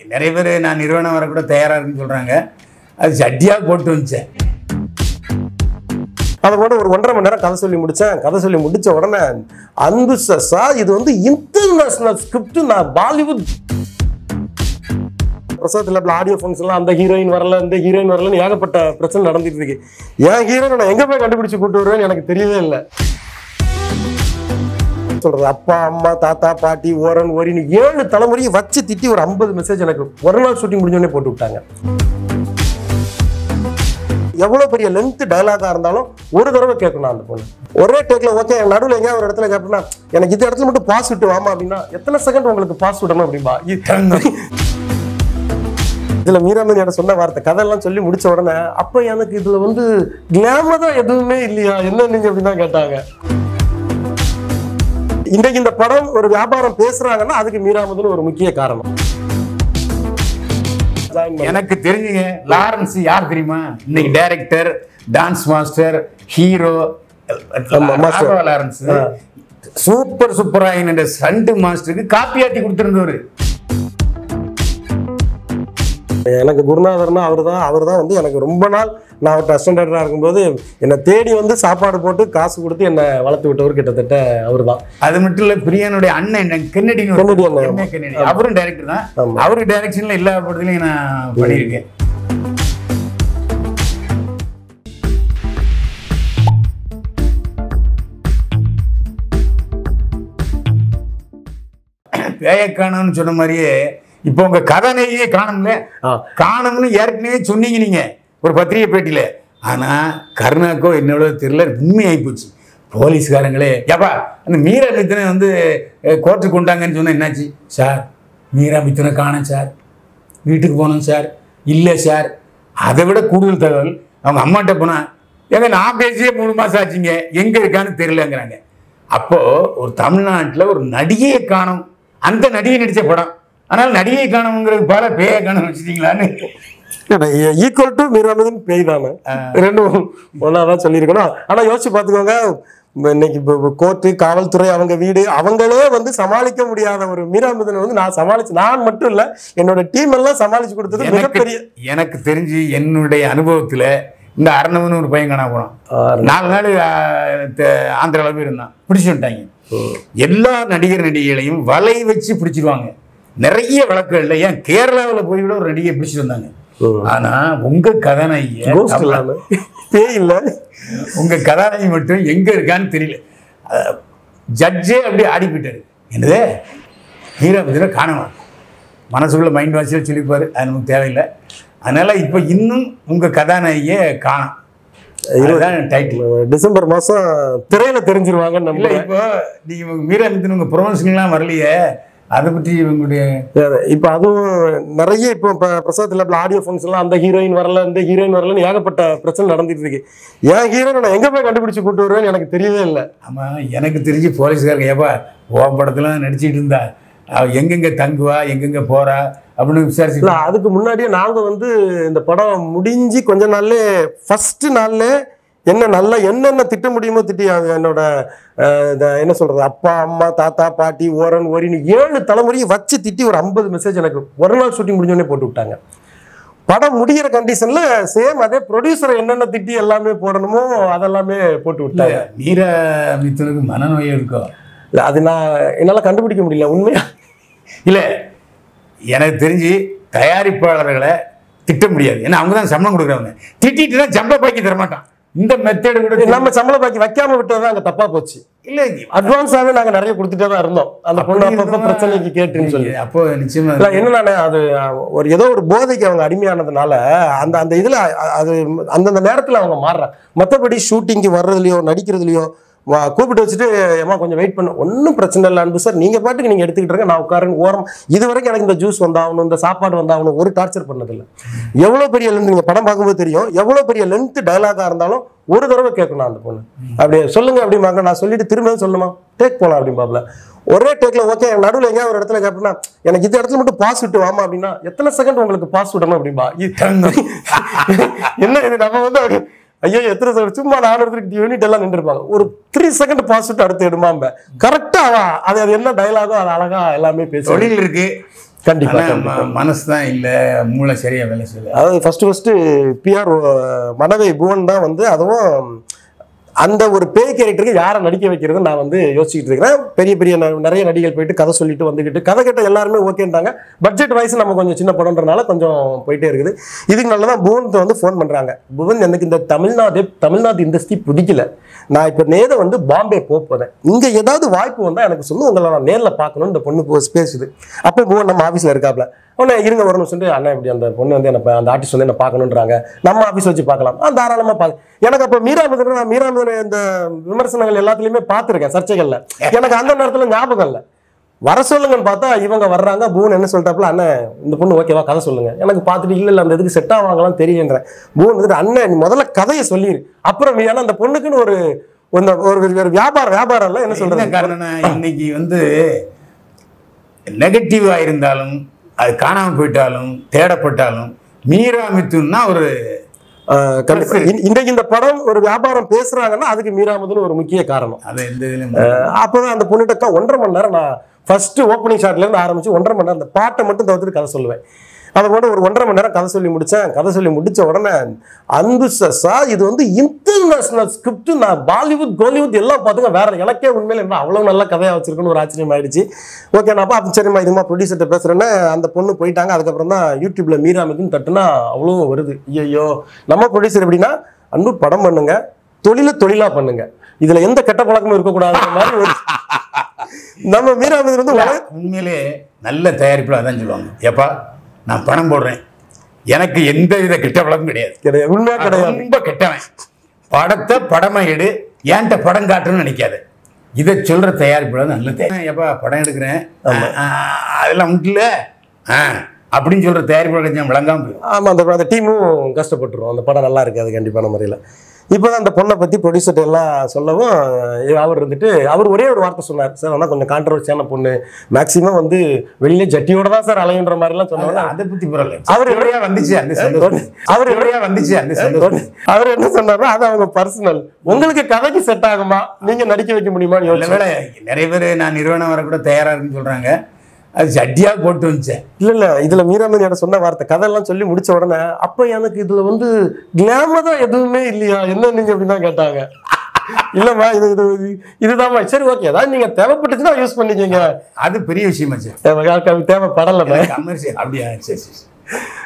நிறைய பேர் நான் நிறுவனம் வரக்கூட தயாராக இருக்குன்னு சொல்கிறாங்க அது சட்டியாக போட்டு வந்துச்சேன் அதை கூட ஒரு ஒன்றரை மணி நேரம் கதை சொல்லி முடிச்சேன் கதை சொல்லி முடிச்ச உடனே அன்பு சார் சார் இது வந்து இன்டர்நேஷனல் ஸ்கிரிப்ட் நான் பாலிவுட் பிரசாத் லேப்ல ஆடியோ ஃபங்க்ஷன்லாம் அந்த ஹீரோயின் வரல இந்த ஹீரோயின் வரலன்னு ஏகப்பட்ட பிரச்சனை நடந்துட்டு இருக்கு என் ஹீரோயின் நான் எங்க போய் கண்டுபிடிச்சு கூட்டு வருவேன்னு எனக்கு தெரியவே இல்லை சொல்றது அப்பா அம்மா தாத்தா பாட்டி ஓரன் ஓரின்னு ஏழு தலைமுறையை வச்சு திட்டி ஒரு ஐம்பது மெசேஜ் எனக்கு ஒரு நாள் ஷூட்டிங் முடிஞ்சோடனே போட்டு விட்டாங்க எவ்வளவு பெரிய லென்த் டயலாகா இருந்தாலும் ஒரு தடவை கேட்கணும் அந்த பொண்ணு ஒரே டேக்ல ஓகே நடுவில் எங்கேயாவது ஒரு இடத்துல கேட்பனா எனக்கு இந்த இடத்துல மட்டும் பாஸ் விட்டு வாமா அப்படின்னா எத்தனை செகண்ட் உங்களுக்கு பாஸ் விடணும் அப்படின்பா இ- இதுல மீராமணியோட சொன்ன வார்த்தை கதையெல்லாம் சொல்லி முடிச்ச உடனே அப்ப எனக்கு இதுல வந்து கிளாமர் தான் எதுவுமே இல்லையா என்ன நீங்க அப்படின்னு கேட்டாங்க இன்றைக்கு இந்த படம் ஒரு வியாபாரம் பேசுறாங்கன்னா அதுக்கு மீராமதுன்னு ஒரு முக்கிய காரணம் Join பண்ண- எனக்கு தெரிஞ்சுங்க லாரன்ஸ் யார் தெரியுமா இன்னைக்கு டைரக்டர் டான்ஸ் மாஸ்டர் ஹீரோ ஆமா, master. லாரன்ஸ் ஆ. சூப்பர் சூப்பராயின் என்ற சண்டு மாஸ்டருக்கு காப்பி ஆட்டி கொடுத்திருந்தவர் எனக்கு குருநாதர்னா அவர் தான் அவர் தான் வந்து எனக்கு ரொம்ப நாள் நான் அவர்கிட்ட அசிஸ்டண்டாக இருக்கும்போது என்னை தேடி வந்து சாப்பாடு போட்டு காசு கொடுத்து என்னை வளர்த்து விட்டவர் கிட்டத்தட்ட அவர் தான் அது மட்டும் இல்ல பிரியானுடைய அண்ணன் கென்னடி கென்னடி அண்ணன். கென்னடி அவரும் டைரக்டர் தான் ஆமா. அவருக்கு டைரக்ஷன்ல எல்லா படத்துலயும் நான் பண்ணியிருக்கேன் பேய காணும்னு சொன்ன மாதிரியே இப்போ உங்க கதனையே காணும்ல ஆ. காணும்னு ஏற்கனவே சொன்னீங்க நீங்க ஒரு பத்திரிகை பேட்டியில ஆனா கருணாக்கோ என்னோட தெரியல உண்மையாகி போச்சு போலீஸ்காரங்களே ஏப்பா அந்த மீரா மித்தனை வந்து அஹ், கோர்ட்டுக்கு கொண்டாங்கன்னு சொன்னா என்னாச்சு சார் மீரா மித்தனை காணோம் சார் வீட்டுக்கு போனோம் சார் இல்லை சார் அதை விட கூடுதல் தகவல் அவங்க அம்மாட்ட போனா ஏங்க நான் பேசியே மூணு மாசம் ஆச்சுங்க எங்க இருக்கான்னு தெரியலங்கிறாங்க அப்போ ஒரு தமிழ்நாட்டில் ஒரு நடிகையை காணும் அந்த நடிகை நடிச்ச படம் ஆனால் நடிகை காணுங்கிறது பல பேய காணும் வச்சுட்டீங்களான்னு ஈக்குவல் டு மீராமதின் பேய் தானே ரெண்டும் ஒன்றா தான் சொல்லியிருக்கணும் ஆனால் யோசிச்சு பார்த்துக்கோங்க இன்னைக்கு கோர்ட்டு காவல்துறை அவங்க வீடு அவங்களே வந்து சமாளிக்க முடியாத ஒரு மீராமதனை வந்து நான் சமாளிச்சு நான் மட்டும் இல்லை என்னோட டீம் எல்லாம் சமாளிச்சு கொடுத்தது எனக்கு மிகப்பெரிய எனக்கு தெரிஞ்சு என்னுடைய அனுபவத்தில் இந்த அரணவன் ஒரு பையன் காணா போனான் நாலு நாள் ஆந்திராவில் போய் இருந்தான் பிடிச்சு விட்டாங்க எல்லா நடிகர் நடிகைகளையும் வலை வச்சு பிடிச்சிருவாங்க நிறைய வழக்குகள்ல ஏன் கேரளாவில் போய் கூட ஒரு நடிகை பிடிச்சிட்டு வந்தாங்க ஆனா உங்க கதாநாயகிய கோஸ்ட் இல்லாம பேய் இல்லை உங்க கதாநாயகி மட்டும் எங்க இருக்கான்னு தெரியல ஜட்ஜே அப்படியே ஆடி போயிட்டாரு என்னது ஹீரோ பத்தின காணவா மனசுக்குள்ள மைண்ட் வாஷில் சொல்லிப்பாரு அது நமக்கு தேவையில்லை அதனால இப்போ இன்னும் உங்க கதாநாயகியை காணும் இதுதான் டைட்டில் டிசம்பர் மாசம் திரையில தெரிஞ்சிருவாங்கன்னு இல்லை நம்புறேன் இப்போ நீங்க உங்க மீரா மித்தன் உங்க ப்ரொமோஷன்லாம் வரலையே அதை பற்றி உங்களுடைய அது இப்போ அதுவும் நிறைய இப்போ இப்போ பிரசாத் லேப்ல ஆடியோ ஃபங்க்ஷன்லாம் அந்த ஹீரோயின் வரல இந்த ஹீரோயின் வரலன்னு ஏகப்பட்ட பிரச்சனை நடந்துட்டு இருக்கு என் ஹீரோயின் நான் எங்க போய் கண்டுபிடிச்சு கூட்டு வருவேன்னு எனக்கு தெரியவே இல்லை ஆமா எனக்கு தெரிஞ்சு போலீஸ்காரங்க ஏப்பா ஓ படத்துல நடிச்சிட்டு இருந்தா அவ எங்கெங்க தங்குவா எங்கெங்க போறா அப்படின்னு விசாரிச்சு இல்ல அதுக்கு முன்னாடியே நாங்க வந்து இந்த படம் முடிஞ்சு கொஞ்ச நாள்ல ஃபர்ஸ்ட் நாள்ல என்ன நல்லா என்னென்ன திட்ட முடியுமோ திட்டி அது என்னோட அஹ், இந்த என்ன சொல்றது அப்பா அம்மா தாத்தா பாட்டி ஓரன் ஓரின்னு ஏழு தலைமுறையை வச்சு திட்டி ஒரு ஐம்பது மெசேஜ் எனக்கு ஒரு நாள் ஷூட்டிங் முடிஞ்சோடனே போட்டு விட்டாங்க படம் முடிகிற கண்டிஷன்ல சேம் அதே ப்ரொடியூசரை என்னென்ன திட்டி எல்லாமே போடணுமோ அதெல்லாமே போட்டு விட்டாங்க மீரா மித்தனுக்கு மனநோய் இருக்கோ இல்ல, அது நான் என்னால கண்டுபிடிக்க முடியல உண்மையா இல்ல எனக்கு தெரிஞ்சு தயாரிப்பாளர்களை திட்ட முடியாது ஏன்னா அவங்க தான் சம்பளம் கொடுக்குறவங்க திட்டிட்டு தான் சம்பள பாக்கி தர மாட்டான் இந்த மெத்தேடு கூட நம்ம சம்பள பாக்கி வைக்காம விட்டது அங்க தப்பா போச்சு இல்ல அட்வான்ஸாவே நாங்க நிறைய கொடுத்துட்டே தான் இருந்தோம் அந்த பொண்ணு அப்பப்ப பிரச்சனைக்கு கேட்டுன்னு சொல்லி அப்போ நிச்சயமா இல்ல என்னன்னா அது ஒரு ஏதோ ஒரு போதைக்கு அவங்க அடிமையானதுனால அந்த அந்த இதுல அ- அது அந்தந்த நேரத்துல அவங்க மாறுறாங்க மத்தபடி ஷூட்டிங்க்கு வர்றதுலயோ நடிக்கிறதுலயோ வா கூப்பிட்டு வச்சுட்டு ஏமா கொஞ்சம் வெயிட் பண்ண ஒன்றும் பிரச்சனை இல்லை அன்பு சார் நீங்க பாட்டுக்கு நீங்க எடுத்துக்கிட்டு இருங்க நான் உட்காரன் ஓரம் இது வரைக்கும் எனக்கு இந்த ஜூஸ் வந்தாகணும் இந்த சாப்பாடு வந்தாகணும் ஒரு டார்ச்சர் பண்ணதில்லை எவ்வளவு பெரிய லென்த் நீங்க படம் பார்க்கும்போது தெரியும் எவ்வளவு பெரிய லென்த் டயலாகா இருந்தாலும் ஒரு தடவை கேட்கணும் அந்த பொண்ணு அப்படியே சொல்லுங்க அப்படிம்பாங்க நான் சொல்லிட்டு திரும்ப சொல்லணுமா டேக் போலாம் அப்படிம்பாப்ல ஒரே டேக்ல ஓகே நடுவில் எங்கேயா ஒரு இடத்துல கேட்பேன்னா எனக்கு இந்த இடத்துல மட்டும் பாஸ் விட்டு வாமா அப்படின்னா எத்தனை செகண்ட் உங்களுக்கு பாஸ் விடணும் அப்படிம்பா இ- என்ன இது நம்ம வந்து அப்படி, ஐயோ எத்தனை செகண்ட் சும்மா நாலு இடத்துக்கு யூனிட் எல்லாம் நின்றுருப்பாங்க ஒரு த்ரீ செகண்ட் பாஸ் விட்டு அடுத்து எடுமாம்ப கரெக்டா அது அது என்ன டயலாகோ அது அழகா எல்லாமே பேசுவோம் தொழில் இருக்கு கண்டிப்பா ஆனா ம- மனசு தான் இல்ல மூளை சரியா வேலை செய்யல அதாவது ஃபர்ஸ்ட் ஃபர்ஸ்ட் பிஆர் மனவை புவன் தான் வந்து அதுவும் அந்த ஒரு பேய் கேரக்டருக்கு யாரை நடிக்க வைக்கிறது நான் வந்து யோசிச்சுட்டு இருக்கிறேன் பெரிய பெரிய ந- நிறைய நடிகர்கள் போயிட்டு கதை சொல்லிட்டு வந்துக்கிட்டு கதை கேட்ட எல்லாருமே ஓகேன்றாங்க பட்ஜெட் வைஸ் நம்ம கொஞ்சம் சின்ன படம்ன்றனால கொஞ்சம் போயிட்டே இருக்குது இதுக்கு நல்ல தான் புவன் வந்து ஃபோன் பண்ணுறாங்க புவன் எனக்கு இந்த தமிழ்நாடு தமிழ்நாடு இண்டஸ்ட்ரி பிடிக்கல நான் இப்போ நேர வந்து பாம்பே போக போகிறேன் இங்கே ஏதாவது வாய்ப்பு வந்தால் எனக்கு சொல்லு உங்களை நான் நேரில் பார்க்கணும்னு இந்த பொண்ணு போ- பேசுது அப்போ புவன் நம்ம ஆஃபீஸில் இருக்காப்ல உடனே இருங்க வரணும் சொல்லிட்டு அண்ணா இப்படி அந்த பொண்ணு வந்து என்ன அந்த ஆர்டிஸ்ட் வந்து என்ன பார்க்கணுன்றாங்க நம்ம ஆஃபீஸ் வச்சு பார்க்கலாம் ஆ தாராளமாக பார்க்க எனக்கு அப்போ மீரா மிதன் நான் மீரா மிதன் இந்த விமர்சனங்கள் எல்லாத்துலேயுமே பார்த்துருக்கேன் சர்ச்சைகளில் எனக்கு அந்த நேரத்தில் ஞாபகம் இல்லை வர சொல்லுங்கன்னு பார்த்தா இவங்க வர்றாங்க பூன் என்ன சொல்லிட்டாப்புல அண்ணன் இந்த பொண்ணு ஓகேவா கதை சொல்லுங்க எனக்கு பார்த்துட்டு இல்லை இல்லை அந்த இதுக்கு செட் ஆவாங்களாம் தெரியுன்றேன் பூன் வந்துட்டு அண்ணன் நீ முதல்ல கதையை சொல்லிடு அப்புறம் நீ ஏன்னா அந்த பொண்ணுக்குன்னு ஒரு ஒரு ஒரு ஒரு வியாபாரம் வியாபாரம் இல்லை என்ன என்ன சொல்றது காரணம்னா இன்னைக்கு வந்து நெகட்டிவா இருந்தாலும் அது காணாம போயிட்டாலும் தேடப்பட்டாலும் மீரா மித்துன்னா ஒரு ஆஹ் கண்டிப்பா. இன்- இன்றைக்கு இந்த படம் ஒரு வியாபாரம் பேசுறாங்கன்னா அதுக்கு மீராமதுன்னு ஒரு முக்கிய காரணம் அது எந்த இதுலயும் அப்போதான் அந்த பொண்ணுகிட்ட ஒன்றரை மணி நேரம் நான் ஃபர்ஸ்ட் ஓப்பனிங் ஷாட்ல இருந்து ஆரம்பிச்சு ஒன்றரை மணி நேரம் அந்த பாட்டை மட்டும் தவிர்த்துட்டு கதை சொல்லுவேன் அதை கூட ஒரு ஒன்றரை மணி நேரம் கதை சொல்லி முடிச்சேன் கதை சொல்லி முடிச்ச உடனே அன்பு சார் சார் இது வந்து இன்டர்நேஷனல் ஸ்கிரிப்ட் நான் பாலிவுட் கோலிவுட் எல்லாம் பார்த்துங்க வேற எனக்கே உண்மையில என்ன அவ்வளோ நல்ல கதையாக வச்சிருக்குன்னு ஒரு ஆச்சரியம் ஆயிடுச்சு ஓகே நான் அப்போ சரிம்மா இதுமா ப்ரொடியூசர்கிட்ட பேசுறேன்னு அந்த பொண்ணு போயிட்டாங்க அதுக்கப்புறம் தான் யூடியூப்ல மீரா மிதுன்னு தட்டுனா அவ்வளோ வருது ஐயோ நம்ம ப்ரொடியூசர் எப்படின்னா அன்பு படம் பண்ணுங்க தொழிலை தொழிலா பண்ணுங்க இதுல எந்த கெட்ட பழக்கமும் இருக்கக்கூடாதுன்ற மாதிரி ஒரு நம்ம மீரா மிதுன் வந்து உலக உண்மையிலே நல்ல தயாரிப்புல அதான் சொல்லுவாங்க ஏப்பா நான் பணம் போடுறேன் எனக்கு எந்த வித கெட்ட பழக்கம் கிடையாது கிடையாது உண்மையா நான் கிடையாது ரொம்ப கெட்டவன் படத்தை படமா எடு ஏன்ட்ட படம் காட்டுன்னு நினைக்காத இதை சொல்ற தயாரிப்புல நல்ல தயாரி ஏப்பா படம் எடுக்கிறேன் ஆ, ஆ, அதெல்லாம் உண்டுல ஆ அப்படின்னு சொல்ற தயாரிப்பு கொஞ்சம் விளங்காம போயிடும் ஆமா அந்த அந்த டீமும் கஷ்டப்பட்டுரும் அந்த படம் நல்லா இருக்காது கண்டிப்பான முறையில் இப்போதான் அந்த பொண்ணை பத்தி ப்ரொடியூசர் எல்லாம் சொல்லவும் அஹ் அவர் இருந்துட்டு அவர் ஒரே ஒரு வார்த்தை சொன்னார் சார் ஆனால் கொஞ்சம் கான்ட்ரவர்சியான பொண்ணு மேக்சிமம் வந்து வெளியில ஜட்டியோட தான் சார் அலையுன்ற மாதிரிலாம் சொன்னாங்க அதை பத்தி பரவாயில்ல அவர் அவர் எப்படியா வந்துச்சு அந்த சந்தோஷம் அவர் அவர் எப்படியா வந்துச்சு அந்த சந்தோஷம் அவர் என்ன சொன்னார்னா அது அவங்க பர்சனல் உங்களுக்கு கதைக்கு செட் ஆகுமா நீங்க நடிக்க வைக்க முடியுமான்னு நல்ல யோசிச்சு வேளை நிறைய பேர் நான் நிறுவனம் வர கூட தயாரா இருக்குன்னு சொல்றாங்க அது சட்டியா போட்டு வந்துச்சேன் இல்ல இல்ல இதுல மீராமணி என்ன சொன்ன வார்த்தை கதையெல்லாம் சொல்லி முடிச்ச உடனே அப்ப எனக்கு இதுல வந்து கிளாமர் தான் எதுவுமே இல்லையா என்ன நீங்க அப்படின்னா கேட்டாங்க இல்லம்மா இது இது இது- இதுதாம்மா சரி ஓகே ஏதாவது நீங்க தேவைப்பட்டுச்சுன்னா யூஸ் பண்ணிக்கோங்க அது பெரிய விஷயமாச்சு தேவை யாருக்காவது தேவைப்படல கமர்ஷியல் அப்படியா சரி சரி சரி.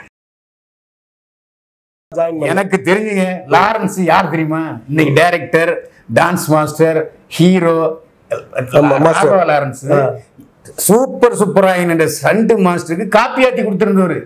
ஜாயின் பண்ணி எனக்கு தெரிஞ்சுங்க லாரன்ஸ் யார் தெரியுமா இன்னைக்கு டைரக்டர் டான்ஸ் மாஸ்டர் ஹீரோ ஆமா, master. லாரன்ஸ் ஆ. சூப்பர் சூப்பராயின் என்ற சண்டு மாஸ்டருக்கு காப்பியாத்தி கொடுத்திருந்தவர்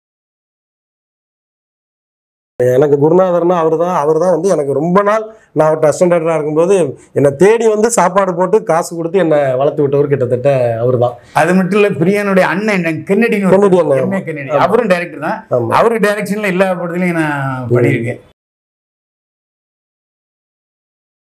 எனக்கு குருநாதர்னா அவர் தான் அவர் தான் வந்து எனக்கு ரொம்ப நாள் நான் அவர்கிட்ட அசிஸ்டண்டாக இருக்கும்போது என்னை தேடி வந்து சாப்பாடு போட்டு காசு கொடுத்து என்னை வளர்த்து விட்டவர் கிட்டத்தட்ட அவர் தான் அது மட்டும் இல்ல பிரியானுடைய அண்ணன் கென்னடி கென்னடி அண்ணன். கென்னடி அவரும் டைரக்டர் தான் ஆமா. அவருக்கு டைரக்ஷன்ல எல்லா படத்துலயும் நான் பண்ணியிருக்கேன்